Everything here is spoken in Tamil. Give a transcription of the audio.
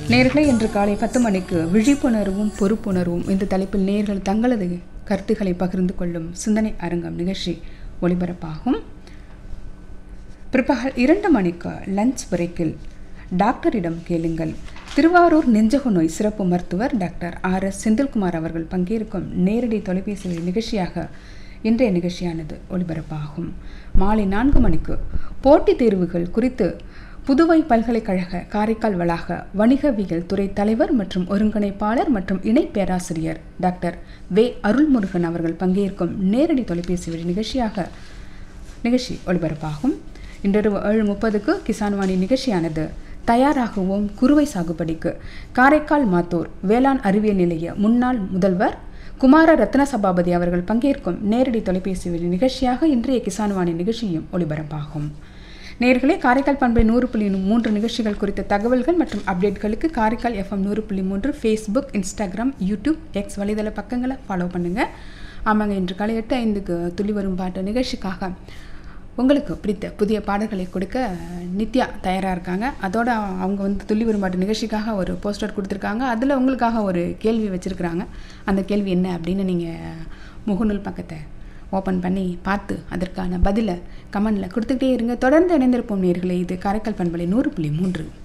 நேர்களை இன்று காலை பத்து மணிக்கு விழிப்புணர்வும் பொறுப்புணர்வும் இந்த தலைப்பில் நேர்கள் தங்களது கருத்துக்களை பகிர்ந்து கொள்ளும் சிந்தனை அரங்கம் நிகழ்ச்சி ஒளிபரப்பாகும் பிற்பகல் இரண்டு மணிக்கு லஞ்ச் பிரேக்கில் டாக்டரிடம் கேளுங்கள் திருவாரூர் நெஞ்சக நோய் சிறப்பு மருத்துவர் டாக்டர் ஆர் எஸ் செந்தில்குமார் அவர்கள் பங்கேற்கும் நேரடி தொலைபேசி வழி நிகழ்ச்சியாக இன்றைய நிகழ்ச்சியானது ஒளிபரப்பாகும் மாலை நான்கு மணிக்கு போட்டித் தேர்வுகள் குறித்து புதுவை பல்கலைக்கழக காரைக்கால் வளாக வணிகவியல் துறை தலைவர் மற்றும் ஒருங்கிணைப்பாளர் மற்றும் இணை பேராசிரியர் டாக்டர் வே அருள்முருகன் அவர்கள் பங்கேற்கும் நேரடி தொலைபேசி வழி நிகழ்ச்சியாக நிகழ்ச்சி ஒளிபரப்பாகும் இன்றிரவு ஏழு முப்பதுக்கு கிசான் வாணி நிகழ்ச்சியானது தயாராகுவோம் குறுவை சாகுபடிக்கு காரைக்கால் மாத்தூர் வேளாண் அறிவியல் நிலைய முன்னாள் முதல்வர் குமார ரத்ன சபாபதி அவர்கள் பங்கேற்கும் நேரடி தொலைபேசி வழி நிகழ்ச்சியாக இன்றைய கிசான் வாணி நிகழ்ச்சியும் ஒளிபரப்பாகும் நேர்களே காரைக்கால் பண்பை நூறு புள்ளி மூன்று நிகழ்ச்சிகள் குறித்த தகவல்கள் மற்றும் அப்டேட்களுக்கு காரைக்கால் எஃப்எம் நூறு புள்ளி மூன்று ஃபேஸ்புக் இன்ஸ்டாகிராம் யூடியூப் எக்ஸ் வலைதள பக்கங்களை ஃபாலோ பண்ணுங்கள் ஆமாங்க இன்று காலை எட்டு ஐந்துக்கு துளி வரும் பாட்டு நிகழ்ச்சிக்காக உங்களுக்கு பிடித்த புதிய பாடல்களை கொடுக்க நித்யா தயாராக இருக்காங்க அதோட அவங்க வந்து துள்ளி வரும்பாட்டு நிகழ்ச்சிக்காக ஒரு போஸ்டர் கொடுத்துருக்காங்க அதில் உங்களுக்காக ஒரு கேள்வி வச்சுருக்குறாங்க அந்த கேள்வி என்ன அப்படின்னு நீங்கள் முகநூல் பக்கத்தை ஓப்பன் பண்ணி பார்த்து அதற்கான பதிலை கமெண்டில் கொடுத்துக்கிட்டே இருங்க தொடர்ந்து இணைந்திருப்போம் நேர்களை இது காரைக்கால் பண்பலை நூறு புள்ளி மூன்று